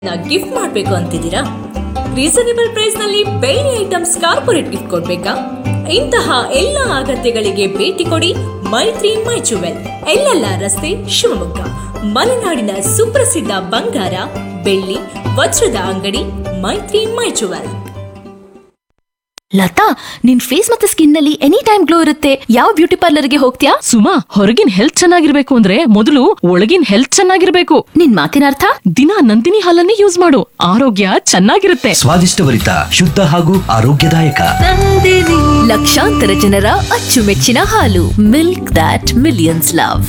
gift ಮಾಡಬೇಕು ಅಂತಿದ್ದೀರಾ reasonable price ನಲ್ಲಿ ಬೇರೆ ಐಟಮ್ಸ್ ಕಾರ್ಪೊರೇಟ್ ಗಿಫ್ಟ್ ಕೊಡ್ಬೇಕಾ ಇಂತಹ ಎಲ್ಲ ಅಗತ್ಯಗಳಿಗೆ ಭೇಟಿ ಕೊಡಿ ಮೈತ್ರಿ ಮೈ ಜುವೆಲ್ ಎಲ್ಲೆಲ್ಲ ರಸ್ತೆ ಶಿವಮೊಗ್ಗ ಮಲೆನಾಡಿನ ಸುಪ್ರಸಿದ್ಧ ಬಂಗಾರ ಬೆಳ್ಳಿ ವಜ್ರದ ಅಂಗಡಿ ಮೈತ್ರಿ ಮೈ ಜುವೆಲ್ ಲತಾ ನಿನ್ ಫೇಸ್ ಮತ್ತೆ ಸ್ಕಿನ್ ನಲ್ಲಿ ಎನಿ ಟೈಮ್ ಗ್ಲೋ ಇರುತ್ತೆ ಯಾವ ಬ್ಯೂಟಿ ಪಾರ್ಲರ್ಗೆ ಹೋಗ್ತೀಯಾ ಸುಮಾ ಹೊರಗಿನ ಹೆಲ್ತ್ ಚೆನ್ನಾಗಿರ್ಬೇಕು ಅಂದ್ರೆ ಮೊದಲು ಒಳಗಿನ ಹೆಲ್ತ್ ಚೆನ್ನಾಗಿರ್ಬೇಕು ನಿನ್ ಮಾತಿನ ಅರ್ಥ ದಿನ ನಂದಿನಿ ಹಾಲನ್ನೇ ಯೂಸ್ ಮಾಡು ಆರೋಗ್ಯ ಚೆನ್ನಾಗಿರುತ್ತೆ ಸ್ವಾದಿಷ್ಟಭರಿತ ಶುದ್ಧ ಹಾಗೂ ಆರೋಗ್ಯದಾಯಕ ಲಕ್ಷಾಂತರ ಜನರ ಅಚ್ಚುಮೆಚ್ಚಿನ ಹಾಲು milk that millions love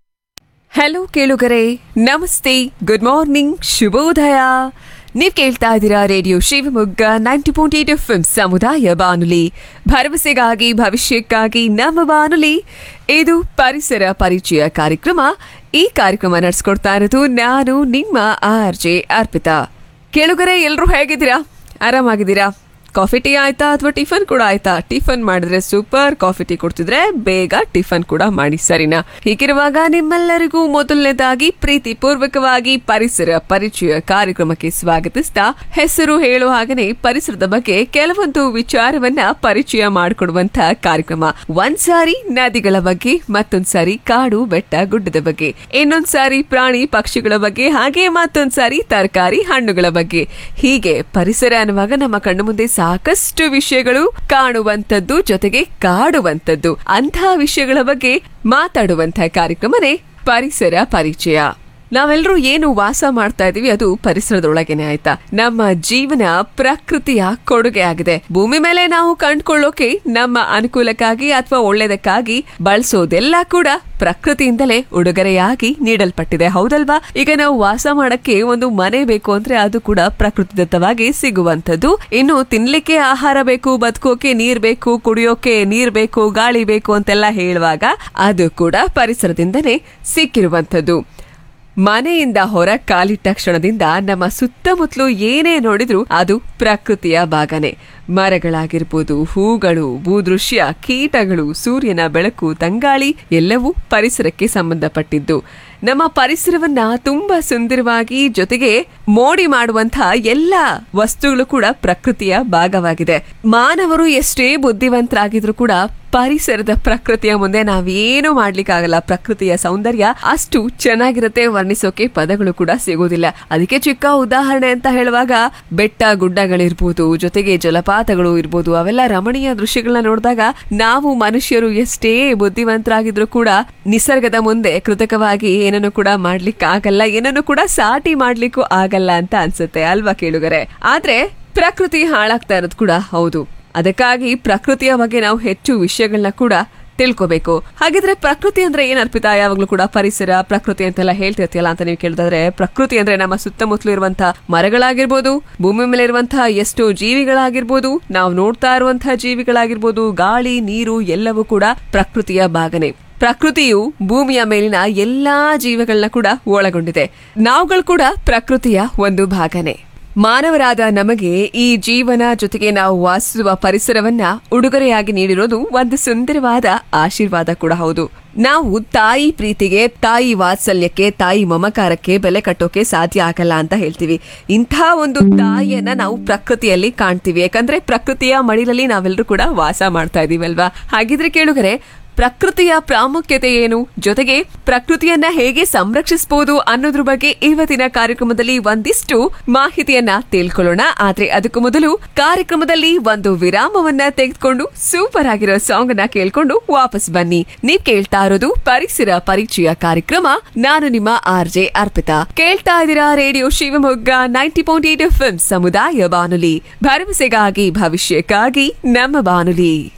hello ಕೇಳುಗರೆ ನಮಸ್ತೆ ಗುಡ್ ಮಾರ್ನಿಂಗ್ ಶುಭೋದಯ ನೀವ್ ಕೇಳ್ತಾ ಇದ್ದೀರಾ radio Shivamogga ninety point eight F ಸಮುದಾಯ ಬಾನುಲಿ ಭರವಸೆಗಾಗಿ ಭವಿಷ್ಯಕ್ಕಾಗಿ ನಮ್ಮ ಬಾನುಲಿ ಇದು ಪರಿಸರ ಪರಿಚಯ ಕಾರ್ಯಕ್ರಮ ಈ ಕಾರ್ಯಕ್ರಮ ನಡೆಸ್ಕೊಡ್ತಾ ಇರೋದು ನಾನು ನಿಮ್ಮ ಆರ್ ಜೆ ಅರ್ಪಿತಾ ಕೇಳುಗರೆ ಎಲ್ರು ಹೇಗಿದ್ದೀರಾ ಆರಾಮಾಗಿದ್ದೀರಾ ಕಾಫಿ ಟೀ ಆಯ್ತಾ ಅಥವಾ ಟಿಫನ್ ಕೂಡ ಆಯ್ತಾ ಟಿಫನ್ ಮಾಡಿದ್ರೆ ಸೂಪರ್ ಕಾಫಿ ಟೀ ಕೊಡ್ತಿದ್ರೆ ಬೇಗ ಟಿಫನ್ ಕೂಡ ಮಾಡಿ ಸರಿನಾ ಹೀಗಿರುವಾಗ ನಿಮ್ಮೆಲ್ಲರಿಗೂ ಮೊದಲನೇದಾಗಿ ಪ್ರೀತಿ ಪೂರ್ವಕವಾಗಿ ಪರಿಸರ ಪರಿಚಯ ಕಾರ್ಯಕ್ರಮಕ್ಕೆ ಸ್ವಾಗತಿಸ್ತಾ ಹೆಸರು ಹೇಳುವ ಹಾಗನೆ ಪರಿಸರದ ಬಗ್ಗೆ ಕೆಲವೊಂದು ವಿಚಾರವನ್ನ ಪರಿಚಯ ಮಾಡಿಕೊಡುವಂತ ಕಾರ್ಯಕ್ರಮ ಒಂದ್ಸಾರಿ ನದಿಗಳ ಬಗ್ಗೆ ಮತ್ತೊಂದ್ಸಾರಿ ಕಾಡು ಬೆಟ್ಟ ಗುಡ್ಡದ ಬಗ್ಗೆ ಇನ್ನೊಂದ್ಸಾರಿ ಪ್ರಾಣಿ ಪಕ್ಷಿಗಳ ಬಗ್ಗೆ ಹಾಗೆ ಮತ್ತೊಂದ್ಸಾರಿ ತರಕಾರಿ ಹಣ್ಣುಗಳ ಬಗ್ಗೆ ಹೀಗೆ ಪರಿಸರ ಅನ್ನುವಾಗ ನಮ್ಮ ಕಣ್ಣು ಮುಂದೆ ಸಾಕಷ್ಟು ವಿಷಯಗಳು ಕಾಣುವಂಥದ್ದು ಜೊತೆಗೆ ಕಾಡುವಂಥದ್ದು ಅಂತಹ ವಿಷಯಗಳ ಬಗ್ಗೆ ಮಾತಾಡುವಂತಹ ಕಾರ್ಯಕ್ರಮನೇ ಪರಿಸರ ಪರಿಚಯ ನಾವೆಲ್ಲರೂ ಏನು ವಾಸ ಮಾಡ್ತಾ ಇದೀವಿ ಅದು ಪರಿಸರದೊಳಗೇನೆ ಆಯ್ತಾ ನಮ್ಮ ಜೀವನ ಪ್ರಕೃತಿಯ ಕೊಡುಗೆ ಆಗಿದೆ ಭೂಮಿ ಮೇಲೆ ನಾವು ಕಂಡ್ಕೊಳ್ಳೋಕೆ ನಮ್ಮ ಅನುಕೂಲಕ್ಕಾಗಿ ಅಥವಾ ಒಳ್ಳೇದಕ್ಕಾಗಿ ಬಳಸೋದೆಲ್ಲ ಕೂಡ ಪ್ರಕೃತಿಯಿಂದಲೇ ಉಡುಗೊರೆಯಾಗಿ ನೀಡಲ್ಪಟ್ಟಿದೆ ಹೌದಲ್ವಾ ಈಗ ನಾವು ವಾಸ ಮಾಡಕ್ಕೆ ಒಂದು ಮನೆ ಬೇಕು ಅಂದ್ರೆ ಅದು ಕೂಡ ಪ್ರಕೃತಿದತ್ತವಾಗಿ ಸಿಗುವಂತದ್ದು ಇನ್ನು ತಿನ್ಲಿಕ್ಕೆ ಆಹಾರ ಬೇಕು ಬದುಕೋಕೆ ನೀರ್ ಬೇಕು ಕುಡಿಯೋಕೆ ನೀರ್ ಬೇಕು ಗಾಳಿ ಬೇಕು ಅಂತೆಲ್ಲ ಹೇಳುವಾಗ ಅದು ಕೂಡ ಪರಿಸರದಿಂದನೇ ಸಿಕ್ಕಿರುವಂತದ್ದು ಮನೆಯಿಂದ ಹೊರ ಕಾಲಿಟ್ಟ ಕ್ಷಣದಿಂದ ನಮ್ಮ ಸುತ್ತಮುತ್ತಲು ಏನೇ ನೋಡಿದ್ರು ಅದು ಪ್ರಕೃತಿಯ ಭಾಗನೆ ಮರಗಳಾಗಿರ್ಬೋದು ಹೂಗಳು ಭೂದೃಶ್ಯ ಕೀಟಗಳು ಸೂರ್ಯನ ಬೆಳಕು ತಂಗಾಳಿ ಎಲ್ಲವೂ ಪರಿಸರಕ್ಕೆ ಸಂಬಂಧಪಟ್ಟಿದ್ದು ನಮ್ಮ ಪರಿಸರವನ್ನ ತುಂಬಾ ಸುಂದರವಾಗಿ ಜೊತೆಗೆ ಮೋಡಿ ಮಾಡುವಂತಹ ಎಲ್ಲ ವಸ್ತುಗಳು ಕೂಡ ಪ್ರಕೃತಿಯ ಭಾಗವಾಗಿದೆ ಮಾನವರು ಎಷ್ಟೇ ಬುದ್ಧಿವಂತರಾಗಿದ್ರು ಕೂಡ ಪರಿಸರದ ಪ್ರಕೃತಿಯ ಮುಂದೆ ನಾವೇನು ಮಾಡ್ಲಿಕ್ಕಾಗಲ್ಲ ಪ್ರಕೃತಿಯ ಸೌಂದರ್ಯ ಅಷ್ಟು ಚೆನ್ನಾಗಿರುತ್ತೆ ವರ್ಣಿಸೋಕೆ ಪದಗಳು ಕೂಡ ಸಿಗೋದಿಲ್ಲ ಅದಕ್ಕೆ ಚಿಕ್ಕ ಉದಾಹರಣೆ ಅಂತ ಹೇಳುವಾಗ ಬೆಟ್ಟ ಗುಡ್ಡಗಳಿರ್ಬೋದು ಜೊತೆಗೆ ಜಲಪಾತಗಳು ಇರ್ಬೋದು ಅವೆಲ್ಲ ರಮಣೀಯ ದೃಶ್ಯಗಳನ್ನ ನೋಡಿದಾಗ ನಾವು ಮನುಷ್ಯರು ಎಷ್ಟೇ ಬುದ್ಧಿವಂತರಾಗಿದ್ರು ಕೂಡ ನಿಸರ್ಗದ ಮುಂದೆ ಕೃತಕವಾಗಿ ಏನನ್ನು ಕೂಡ ಮಾಡ್ಲಿಕ್ಕೆ ಆಗಲ್ಲ ಏನನ್ನು ಕೂಡ ಸಾಟಿ ಮಾಡ್ಲಿಕ್ಕೂ ಆಗಲ್ಲ ಅಂತ ಅನ್ಸುತ್ತೆ ಅಲ್ವಾ ಕೇಳುಗರೆ ಆದ್ರೆ ಪ್ರಕೃತಿ ಹಾಳಾಗ್ತಾ ಇರೋದು ಕೂಡ ಹೌದು ಅದಕ್ಕಾಗಿ ಪ್ರಕೃತಿಯ ಬಗ್ಗೆ ನಾವು ಹೆಚ್ಚು ವಿಷಯಗಳನ್ನ ಕೂಡ ತಿಳ್ಕೋಬೇಕು ಹಾಗಿದ್ರೆ ಪ್ರಕೃತಿ ಅಂದ್ರೆ ಏನ್ ಅರ್ಪಿತ ಯಾವಾಗ್ಲೂ ಕೂಡ ಪರಿಸರ ಪ್ರಕೃತಿ ಅಂತೆಲ್ಲ ಹೇಳ್ತಿರ್ತೀಯಲ್ಲ ಅಂತ ನೀವು ಕೇಳಿದ್ರೆ ಪ್ರಕೃತಿ ಅಂದ್ರೆ ನಮ್ಮ ಸುತ್ತಮುತ್ತಲು ಇರುವಂತಹ ಮರಗಳಾಗಿರ್ಬೋದು ಭೂಮಿ ಮೇಲೆ ಇರುವಂತಹ ಎಷ್ಟೋ ಜೀವಿಗಳಾಗಿರ್ಬೋದು ನಾವು ನೋಡ್ತಾ ಇರುವಂತಹ ಜೀವಿಗಳಾಗಿರ್ಬೋದು ಗಾಳಿ ನೀರು ಎಲ್ಲವೂ ಕೂಡ ಪ್ರಕೃತಿಯ ಭಾಗನೆ ಪ್ರಕೃತಿಯು ಭೂಮಿಯ ಮೇಲಿನ ಎಲ್ಲಾ ಜೀವಗಳನ್ನ ಕೂಡ ಒಳಗೊಂಡಿದೆ ನಾವುಗಳು ಕೂಡ ಪ್ರಕೃತಿಯ ಒಂದು ಭಾಗನೆ ಮಾನವರಾದ ನಮಗೆ ಈ ಜೀವನ ಜೊತೆಗೆ ನಾವು ವಾಸಿಸುವ ಪರಿಸರವನ್ನ ಉಡುಗೊರೆಯಾಗಿ ನೀಡಿರೋದು ಒಂದು ಸುಂದರವಾದ ಆಶೀರ್ವಾದ ಕೂಡ ಹೌದು ನಾವು ತಾಯಿ ಪ್ರೀತಿಗೆ ತಾಯಿ ವಾತ್ಸಲ್ಯಕ್ಕೆ ತಾಯಿ ಮಮಕಾರಕ್ಕೆ ಬೆಲೆ ಕಟ್ಟೋಕೆ ಸಾಧ್ಯ ಆಗಲ್ಲ ಅಂತ ಹೇಳ್ತೀವಿ ಇಂಥ ಒಂದು ತಾಯಿಯನ್ನ ನಾವು ಪ್ರಕೃತಿಯಲ್ಲಿ ಕಾಣ್ತೀವಿ ಯಾಕಂದ್ರೆ ಪ್ರಕೃತಿಯ ಮಡಿಲಲ್ಲಿ ನಾವೆಲ್ಲರೂ ಕೂಡ ವಾಸ ಮಾಡ್ತಾ ಇದೀವಿ ಅಲ್ವಾ ಹಾಗಿದ್ರೆ ಕೇಳುಗರೆ ಪ್ರಕೃತಿಯ ಪ್ರಾಮುಖ್ಯತೆ ಏನು ಜೊತೆಗೆ ಪ್ರಕೃತಿಯನ್ನ ಹೇಗೆ ಸಂರಕ್ಷಿಸಬಹುದು ಅನ್ನೋದ್ರ ಬಗ್ಗೆ ಇವತ್ತಿನ ಕಾರ್ಯಕ್ರಮದಲ್ಲಿ ಒಂದಿಷ್ಟು ಮಾಹಿತಿಯನ್ನ ತಿಳ್ಕೊಳ್ಳೋಣ ಆದ್ರೆ ಅದಕ್ಕೂ ಮೊದಲು ಕಾರ್ಯಕ್ರಮದಲ್ಲಿ ಒಂದು ವಿರಾಮವನ್ನ ತೆಗೆದುಕೊಂಡು ಸೂಪರ್ ಆಗಿರೋ ಸಾಂಗ್ ಅನ್ನ ಕೇಳ್ಕೊಂಡು ವಾಪಸ್ ಬನ್ನಿ ನೀವ್ ಕೇಳ್ತಾ ಇರೋದು ಪರಿಸರ ಪರಿಚಯ ಕಾರ್ಯಕ್ರಮ ನಾನು ನಿಮ್ಮ ಆರ್ ಜೆ ಅರ್ಪಿತಾ ಕೇಳ್ತಾ ಇದ್ದೀರಾ radio Shivamogga ninety point eight F ಸಮುದಾಯ ಬಾನುಲಿ ಭರವಸೆಗಾಗಿ ಭವಿಷ್ಯಕ್ಕಾಗಿ ನಮ್ಮ ಬಾನುಲಿ